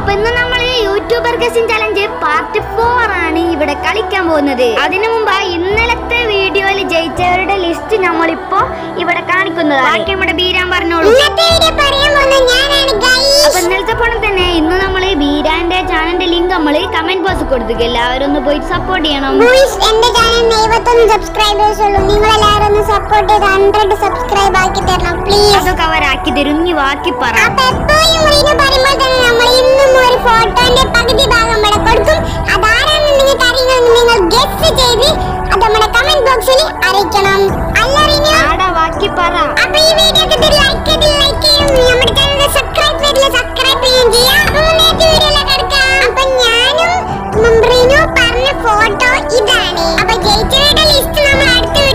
അപ്പൊ ഇന്ന് നമ്മൾ YouTuber cousin challenge part four ആണ് ഇവിടെ കളിക്കാൻ പോകുന്നത് അതിനു മുമ്പ് ഇന്നലത്തെ വീഡിയോയിൽ ജയിച്ചവരുടെ ലിസ്റ്റ് നമ്മളിപ്പോ ഇവിടെ കാണിക്കുന്നത് ബാക്കി നമ്മുടെ ബീരാൻ പറഞ്ഞോളൂ ഇന്നത്തെ വീഡിയോ പറയാൻ പോകുന്നത് ഞാനാണ് ഗൈസ് അപ്പൊ ഇന്നലത്തെ പോലെ തന്നെ ഇന്ന് നമ്മൾ ബീരാന്റെ ചാനലിന്റെ ലിങ്ക് നമ്മൾ കമന്റ് ബോക്സ് കൊടുത്തു എല്ലാവരും ഒന്ന് പോയി സപ്പോർട്ട് ചെയ്യണം ബോയ്സ് എന്റെ ചാനലിന് എഴുപത്തൊന്ന് സബ്സ്ക്രൈബേഴ്സ് ഉള്ളൂ നിങ്ങൾ എല്ലാവരും ഒന്ന് സപ്പോർട്ട് ചെയ്ത് ഹൺഡ്രഡ് സബ്സ്ക്രൈബ് ആക്കി തരണം പ്ലീസ് അതൊക്കെ അവരാക്കി തരും ഇനി ബാക്കി പറ അപ്പൊ എപ്പോഴും റീനു പറയുമ്പോൾ തന്നെ നമ്മൾ ഇന്നും ഒരു ഫോട്ടോന്റെ പകുതി ഭാഗം ഇവിടെ കൊടുക്കും അതാരാണെന്ന് നിങ്ങൾക്ക് അറിയണമെന്ന് നിങ്ങൾ ഗസ് ചെയ്ത് അത് നമ്മുടെ കമന്റ് ബോക്സിൽ അറിയിക്കണം അല്ല റീനു ആടാ ബാക്കി പറ അപ്പൊ ഈ വീഡിയോക്ക് ലൈക്ക് ചെയ്ത് ലൈക്ക് ചെയ്യും നമ്മുടെ ചാനൽ സബ്സ്ക്രൈബ് ചെയ്തില്ല സബ്സ്ക്രൈബ് ചെയ്യുകയും ചെയ്യാം മൂന്നാമത്തെ വീഡിയോയിലേക്ക് കിടക്കാം അപ്പൊ ഞാനും റീനു പറഞ്ഞ ഫോട്ടോ ഇതാണ് അപ്പൊ ജയിച്ചവരുടെ ലിസ്റ്റ് നമ്മൾ അടുത്ത